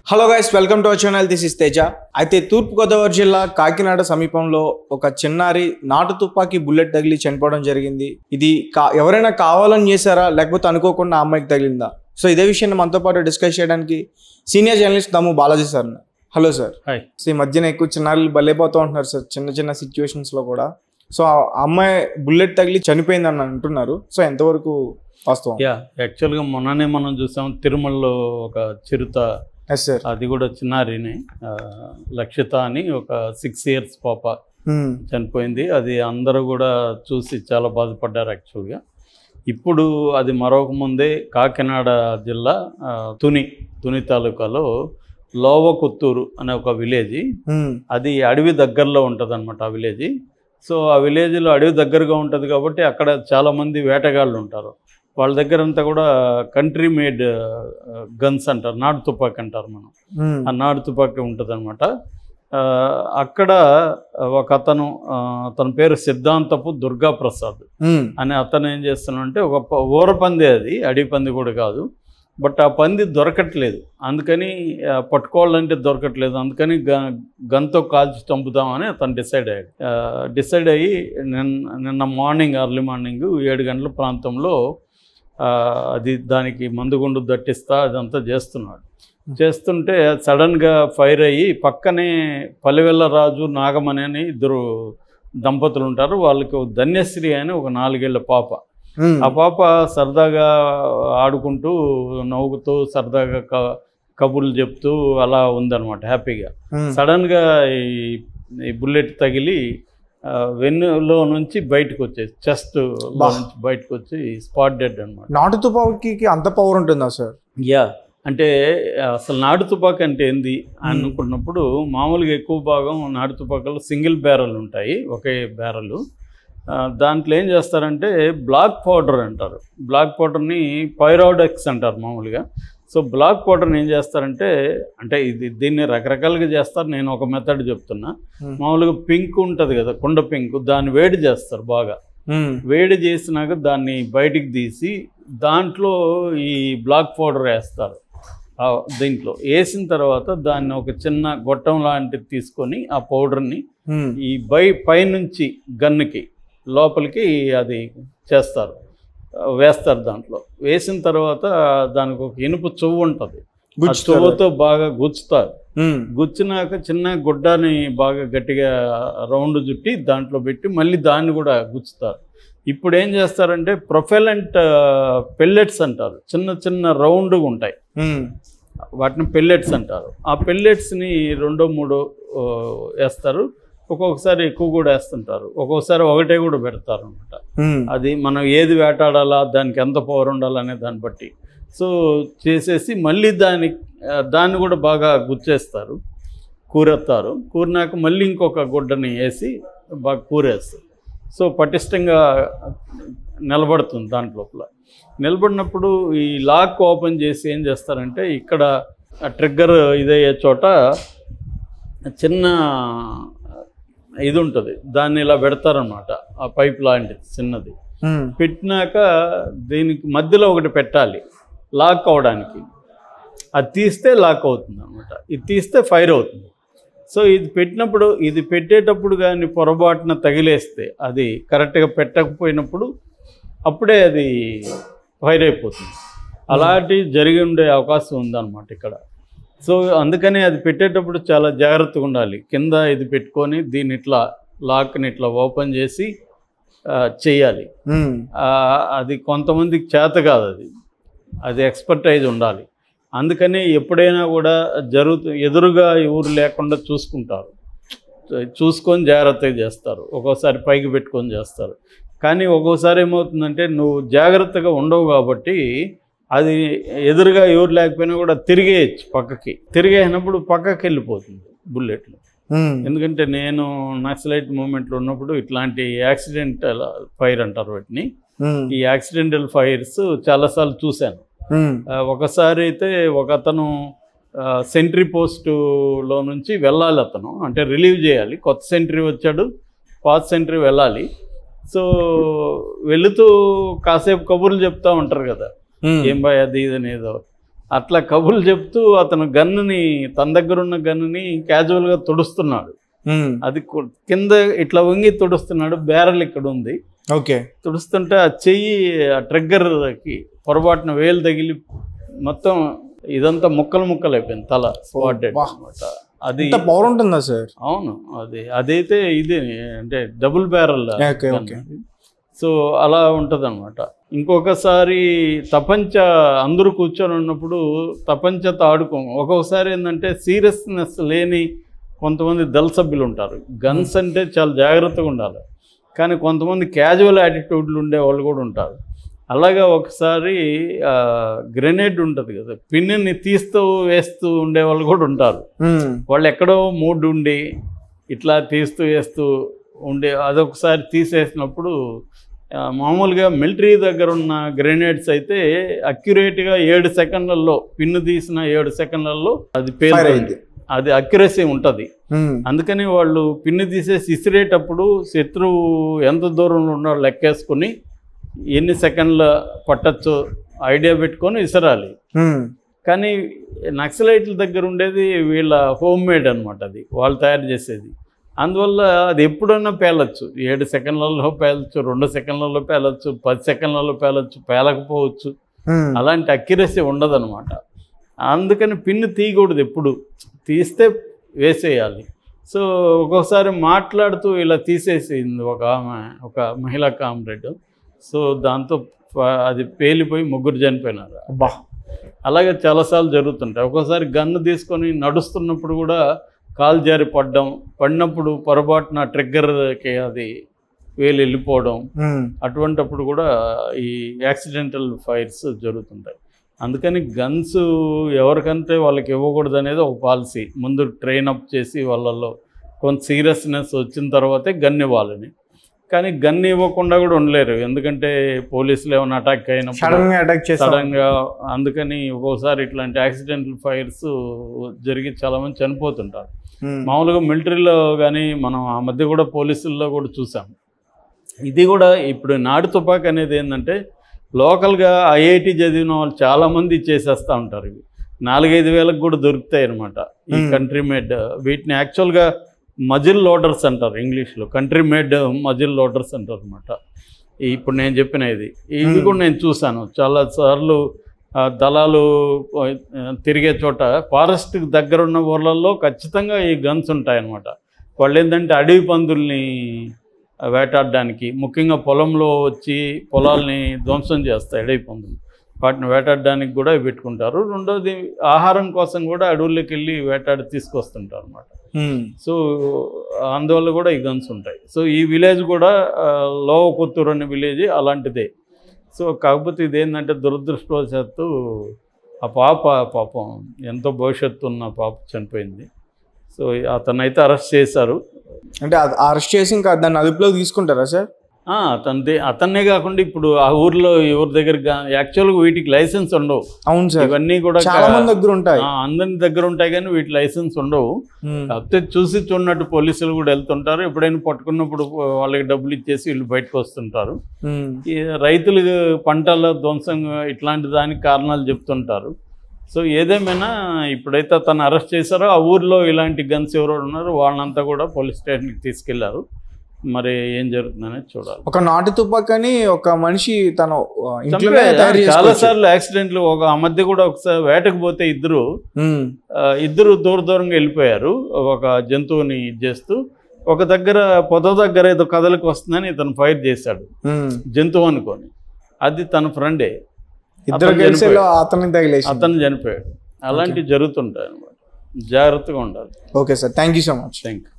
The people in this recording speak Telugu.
Hello guys welcome to our channel this is Teja అయితే తూర్పుగోదావరి జిల్లా కాకినాడ సమీపంలో ఒక చిన్నారి నాటు తుపాకీ బుల్లెట్ తగిలి చనిపోవడం జరిగింది ఇది కా ఎవరైనా కావాలని చేశారా లేకపోతే అనుకోకుండా ఆ అమ్మాయికి తగిలిందా సో ఇదే విషయాన్ని మనతో పాటు డిస్కస్ చేయడానికి senior journalist Dammu Balaji sir hello sir hi so ఈ మధ్యన ఎక్కువ చిన్నారులు బలైపోతూ ఉంటున్నారు సార్ చిన్న చిన్న సిచ్యువేషన్స్లో కూడా సో ఆ అమ్మాయి బుల్లెట్ తగిలి చనిపోయింది అని అంటున్నారు సో ఎంతవరకు వాస్తవం యా యాక్చువల్గా మొన్ననే మనం చూసాం తిరుమలలో ఒక చిరుత ఎస్ సార్ అది కూడా చిన్నారినే ఆ, లక్షిత అని ఒక సిక్స్ ఇయర్స్ పాప చనిపోయింది అది అందరూ కూడా చూసి చాలా బాధపడ్డారు యాక్చువల్గా ఇప్పుడు అది మరొక ముందే కాకినాడ జిల్లా ఆ, తుని తుని తాలూకాలో లోవకొత్తూరు అనే ఒక విలేజ్ అది అడవి దగ్గరలో ఉంటుంది అనమాట ఆ విలేజ్ సో ఆ విలేజ్లో అడవి దగ్గరగా ఉంటుంది కాబట్టి అక్కడ చాలామంది వేటగాళ్ళు ఉంటారు వాళ్ళ దగ్గర అంతా కూడా కంట్రీ మేడ్ గన్స్ అంటారు నాటు తుపాకీ అంటారు మనం ఆ నాటు తుపాకీ ఉంటుంది అనమాట అక్కడ ఒక అతను ఆ, అతని పేరు సిద్ధాంతపు దుర్గా ప్రసాద్ అని అతను ఏం చేస్తున్నాడంటే ఒక ప- ఊర పంది అది అడవి పంది కూడా కాదు బట్ ఆ పంది దొరకట్లేదు అందుకని ఆ, పట్టుకోవాలంటే దొరకట్లేదు అందుకని గ గన్తో కాల్చి చంపుదామని అతను డిసైడ్ అయ్యాడు డిసైడ్ అయ్యి నిన్న నిన్న మార్నింగ్ ఎర్లీ మార్నింగ్ ఏడు గంటల ప్రాంతంలో ఆ, అది దానికి మందుగుండు దట్టిస్తా అదంతా చేస్తున్నాడు చేస్తుంటే సడన్గా ఫైర్ అయ్యి పక్కనే పలివెల్ల రాజు నాగమణి అని ఇద్దరు దంపతులు ఉంటారు వాళ్ళకి ఒక ధన్యశ్రీ అని ఒక నాలుగేళ్ల పాప ఆ పాప సరదాగా ఆడుకుంటూ నవ్వుతూ సరదాగా క కబుర్లు చెప్తూ అలా ఉందన్నమాట హ్యాపీగా సడన్గా ఈ ఈ బుల్లెట్ తగిలి ఆ, వెన్నులో నుంచి బయటకు వచ్చేసి చెస్ట్ బా. నుంచి బయటకు వచ్చి స్పాట్ డెడ్ అనమాట నాటు తుపాకీకి అంత పవర్ ఉంటుందా సార్ యా అంటే అసలు నాటు తుపాకీ అంటే ఏంది అనుకున్నప్పుడు మామూలుగా ఎక్కువ భాగం నాటు తుపాకీలు సింగిల్ బ్యారల్ ఉంటాయి ఒకే బ్యారల్ దాంట్లో ఏం చేస్తారంటే బ్లాక్ పౌడర్ అంటారు బ్లాక్ పౌడర్ని పైరాడెక్స్ అంటారు మామూలుగా సో బ్లాక్ పౌడర్ని ఏం చేస్తారంటే అంటే ఇది దీన్ని రకరకాలుగా చేస్తారు నేను ఒక మెథడ్ చెప్తున్నా మామూలుగా పింక్ ఉంటుంది కదా కుండ పింక్ దాన్ని వేడి చేస్తారు బాగా వేడి చేసినాక దాన్ని బయటికి తీసి దాంట్లో ఈ బ్లాక్ పౌడర్ వేస్తారు ఆ దీంట్లో వేసిన తర్వాత దాన్ని ఒక చిన్న గొట్టం లాంటిది తీసుకొని ఆ పౌడర్ని ఈ బై పైనుంచి గన్నుకి లోపలికి అది చేస్తారు ఆ, వేస్తారు దాంట్లో వేసిన తర్వాత దానికి ఒక ఇనుప చువ్వు ఉంటుంది ఆ చువ్వుతో బాగా గుచ్చుతారు గుచ్చినాక చిన్న గుడ్డని బాగా గట్టిగా రౌండ్ చుట్టి దాంట్లో పెట్టి మళ్ళీ దాన్ని కూడా గుచ్చుతారు ఇప్పుడు ఏం చేస్తారంటే ప్రొఫెలెంట్ పెల్లెట్స్ అంటారు చిన్న చిన్న రౌండ్గా ఉంటాయి వాటిని పెల్లెట్స్ అంటారు ఆ పెల్లెట్స్ని రెండో మూడో ఆ, వేస్తారు ఒక్కొక్కసారి ఎక్కువ కూడా వేస్తుంటారు ఒక్కొక్కసారి ఒకటే కూడా పెడతారు అనమాట అది మనం ఏది వేటాడాలా దానికి ఎంత పవర్ ఉండాలనే దాన్ని బట్టి సో చేసేసి మళ్ళీ దాని ఆ, దాన్ని కూడా బాగా గుచ్చేస్తారు కూరెత్తారు కూరినాక మళ్ళీ ఇంకొక గుడ్డని వేసి బాగా కూరేస్తారు సో పటిష్టంగా నిలబడుతుంది దాంట్ లోపల నిలబడినప్పుడు ఈ లాక్ ఓపెన్ చేసి ఏం చేస్తారంటే ఇక్కడ ట్రిగ్గర్ ఇదయ్యే చోట చిన్న ఇది ఉంటుంది దాన్ని ఇలా పెడతారనమాట ఆ పైప్ లాంటిది చిన్నది పెట్టినాక దీనికి మధ్యలో ఒకటి పెట్టాలి లాక్ అవడానికి అది తీస్తే లాక్ అవుతుంది అనమాట ఇది తీస్తే ఫైర్ అవుతుంది సో ఇది పెట్టినప్పుడు ఇది పెట్టేటప్పుడు కానీ పొరపాటున తగిలేస్తే అది కరెక్ట్గా పెట్టకపోయినప్పుడు అప్పుడే అది ఫైర్ అయిపోతుంది అలాంటి జరిగి ఉండే అవకాశం ఉందన్నమాట ఇక్కడ సో అందుకని అది పెట్టేటప్పుడు చాలా జాగ్రత్తగా ఉండాలి కింద ఇది పెట్టుకొని దీన్ని ఇట్లా లాక్ని ఇట్లా ఓపెన్ చేసి ఆ, చేయాలి ఆ, అది కొంతమందికి చేత కాదు అది అది ఎక్స్పర్టైజ్ ఉండాలి అందుకని ఎప్పుడైనా కూడా జరుగుతూ ఎదురుగా ఎవరు లేకుండా చూసుకుంటారు చూసుకొని జాగ్రత్తగా చేస్తారు ఒక్కోసారి పైకి పెట్టుకొని చేస్తారు కానీ ఒక్కోసారి ఏమవుతుందంటే నువ్వు జాగ్రత్తగా ఉండవు కాబట్టి అది ఎదురుగా ఎవరు లేకపోయినా కూడా తిరిగేయచ్చు పక్కకి తిరిగేసినప్పుడు పక్కకి వెళ్ళిపోతుంది బుల్లెట్లు ఎందుకంటే నేను నక్సలైట్ మూమెంట్లో ఉన్నప్పుడు ఇట్లాంటి యాక్సిడెంటల్ ఫైర్ అంటారు వాటిని ఈ యాక్సిడెంటల్ ఫైర్స్ చాలాసార్లు చూశాను ఆ, ఒకసారి అయితే ఒక అతను సెంట్రీ పోస్టులో నుంచి వెళ్ళాలి అతను అంటే రిలీవ్ చేయాలి కొత్త సెంట్రీ వచ్చాడు పాత సెంట్రీ వెళ్ళాలి సో వెళుతూ కాసేపు కబుర్లు చెప్తా ఉంటారు కదా ఏం బాయ్ అది ఇది అని ఏదో అట్లా కబుర్లు చెప్తూ అతను గన్నుని తన దగ్గర ఉన్న గన్నుని క్యాజువల్గా తుడుస్తున్నాడు ఉమ్, అది కు- కింద ఇట్లా వంగి తుడుస్తున్నాడు బ్యారల్ ఇక్కడ ఉంది ఓకే తుడుస్తుంటే ఆ చెయ్యి ఆ ట్రిగ్గర్కి పొరపాటున వేలు తగిలి మొత్తం ఇదంతా ముక్కలు ముక్కలు అయిపోయింది తల స్పాటెడ్ వా. అనమాట అది ఇంత పవర్ ఉంటుందా సార్ అవును అది అదైతే ఇది అంటే double barrel okay okay so అలా ఉంటుంది అనమాట ఇంకొకసారి తపంచ అందరూ కూర్చొని ఉన్నప్పుడు తపంచతో ఆడుకోం ఒక్కొక్కసారి ఏంటంటే సీరియస్నెస్ లేని కొంతమంది దళ సభ్యులు ఉంటారు గన్స్ అంటే చాలా జాగ్రత్తగా ఉండాలి కానీ కొంతమంది క్యాజువల్ యాటిట్యూడ్లు ఉండే వాళ్ళు కూడా ఉంటారు అలాగా ఒకసారి గ్రెనేడ్ ఉంటుంది కదా పిన్నిని తీస్తూ వేస్తూ ఉండే వాళ్ళు కూడా ఉంటారు ఉమ్, వాళ్ళు ఎక్కడో మూడ్ ఉండి ఇట్లా తీస్తూ వేస్తూ ఉండే అదొకసారి తీసేసినప్పుడు ఆ, మామూలుగా మిలిటరీ దగ్గర ఉన్న గ్రెనేడ్స్ అయితే అక్యురేట్గా ఏడు సెకండ్లలో పిన్ను తీసిన ఏడు సెకండ్లలో అది ఫైర్ పేరు అయింది అది అక్యురసీ ఉంటుంది ఉమ్, అందుకని వాళ్ళు పిన్ను తీసేసి ఇసిరేటప్పుడు శత్రువు ఎంత దూరంలో ఉన్నాడో లెక్కేసుకుని ఎన్ని సెకండ్ల పట్టచ్చు ఐడియా పెట్టుకొని విసరాలి ఉమ్, కానీ నక్సలైట్ల దగ్గర ఉండేది వీళ్ళ హోమ్ మేడ్ అనమాట అది వాళ్ళు తయారు చేసేది అందువల్ల అది ఎప్పుడన్నా పేలొచ్చు ఏడు సెకండ్లలో పేలొచ్చు రెండు సెకండ్లలో పేలొచ్చు పది సెకండ్లలో పేలొచ్చు పేలకపోవచ్చు ఉమ్, అలాంటి అక్యురసీ ఉండదన్నమాట అందుకని పిన్ను తీయకూడదు ఎప్పుడు తీస్తే వేసేయాలి సో ఒక్కొక్కసారి మాట్లాడుతూ ఇలా తీసేసింది ఒక ఆమె ఒక మహిళా కామ్రేడ్ సో దాంతో ప- అది పేలిపోయి ముగ్గురు చనిపోయినారు అబ్బా అలాగే చాలాసార్లు జరుగుతుంటాయి ఒక్కోసారి గన్ను తీసుకొని నడుస్తున్నప్పుడు కూడా కాలు జారి పడడం పడినప్పుడు పొరపాటున ట్రిగ్గర్కి అది వేలు వెళ్ళిపోవడం ఉమ్, అటువంటప్పుడు కూడా ఈ యాక్సిడెంటల్ ఫైర్స్ జరుగుతుంటాయి అందుకని గన్స్ ఎవరికంటే వాళ్ళకి ఇవ్వకూడదు అనేది ఒక పాలసీ ముందు ట్రైన్ అప్ చేసి వాళ్ళల్లో కొంత సీరియస్నెస్ వచ్చిన తర్వాతే గన్ ఇవ్వాలని కానీ గన్ ఇవ్వకుండా కూడా ఉండలేరు ఎందుకంటే పోలీసులు ఏమైనా అటాక్ అయినప్పుడు సడన్ గా అటాక్ చేస్తాం సడన్గా అందుకని ఒక్కోసారి ఇట్లాంటి యాక్సిడెంటల్ ఫైర్స్ జరిగి చాలామంది చనిపోతుంటారు ఉమ్, మామూలుగా మిలిటరీలో కానీ మనం ఆ మధ్య కూడా పోలీసుల్లో కూడా చూసాం ఇది కూడా ఇప్పుడు నాడు తుపాకీ అనేది ఏంటంటే లోకల్గా ఐఐటి చదివిన వాళ్ళు చాలామంది చేసేస్తూ ఉంటారు ఇవి నాలుగైదు వేలకు కూడా దొరుకుతాయి అనమాట ఈ Hmm. కంట్రీ మేడ్ వీటిని యాక్చువల్గా మజిల్ లోడర్స్ అంటారు ఇంగ్లీష్లో కంట్రీ మేడ్ మజిల్ లోడర్స్ అంటారు అనమాట ఇప్పుడు నేను చెప్పిన ఇది ఇవి Hmm. కూడా నేను చూశాను చాలా సార్లు ఆ, దళాలు ఆ, తిరిగే చోట ఫారెస్ట్ దగ్గర ఉన్న ఊర్లలో ఖచ్చితంగా ఈ గన్స్ ఉంటాయన్నమాట వాళ్ళు ఏంటంటే అడవి పందుల్ని వేటాడడానికి ముఖ్యంగా పొలంలో వచ్చి పొలాల్ని ధ్వంసం చేస్తాయి అడవి పందులు వాటిని వేటాడడానికి కూడా ఇవి పెట్టుకుంటారు రెండోది ఆహారం కోసం కూడా అడవుల్లోకి వెళ్ళి వేటాడి తీసుకొస్తుంటారు అనమాట ఉమ్, సో అందువల్ల కూడా ఈ గన్స్ ఉంటాయి సో ఈ విలేజ్ కూడా ఆ, లోవ కొత్తూరు అనే విలేజ్ అలాంటిదే సో కాకపోతే ఇదేంటంటే దురదృష్టవశాత్తు ఆ పాప పాపం ఎంతో భవిష్యత్తు ఉన్న పాప చనిపోయింది సో అతనైతే అరెస్ట్ చేశారు అంటే అరెస్ట్ చేసి ఇంకా దాన్ని అదుపులోకి తీసుకుంటారా సార్ ఆ, అతనిదే అతన్నే కాకుండా ఇప్పుడు ఆ ఊర్లో ఎవరి దగ్గర యాక్చువల్గా వీటికి లైసెన్స్ ఉండవు అవును సార్ ఇవన్నీ కూడా చాలా మంది దగ్గర ఉంటాయి ఆ, అందరి దగ్గర ఉంటాయి కానీ వీటి లైసెన్స్ ఉండవు ఉమ్, కాకపోతే చూసి చూడనట్టు పోలీసులు కూడా వెళ్తుంటారు ఎప్పుడైనా పట్టుకున్నప్పుడు వాళ్ళకి డబ్బులు ఇచ్చేసి వీళ్ళు బయటకు వస్తుంటారు ఉమ్, ఈ రైతులు పంటల ధ్వంసం ఇట్లాంటి దానికి కారణాలు చెప్తుంటారు సో ఏదేమైనా ఇప్పుడైతే అతను అరెస్ట్ చేశారో ఆ ఊర్లో ఇలాంటి గన్స్ ఎవరు ఉన్నారు వాళ్ళంతా కూడా పోలీస్ స్టేషన్కి తీసుకెళ్లారు మరి ఏం జరుగుతుందనేది చూడాలి ఒక నాటు తుపాకని ఒక మనిషి తను ఆ, ఇంట్లోనే చంపే- తయారు చాలా చేసుకోవచ్చు సార్లు యాక్సిడెంట్లు ఒక ఆ మధ్య కూడా ఒకసారి వేటకు పోతే ఇద్దరు ఉమ్, ఆ, ఇద్దరు దూర దూరంగా వెళ్ళిపోయారు ఒక జంతువుని ఇది చేస్తూ ఒక దగ్గర పొద దగ్గర ఏదో కదలకు వస్తుందని ఇతను ఫైర్ చేశాడు ఉమ్. జంతువు అనుకొని అది తన ఫ్రెండే ఇద్దరు అతను కలిసి చనిపోయాడు. అతనికి తగిలేసి అతను చనిపోయాడు అలాంటివి జరుగుతుంటాయి అనమాట జాగ్రత్తగా ఉండాలి okay sir thank you so much thank you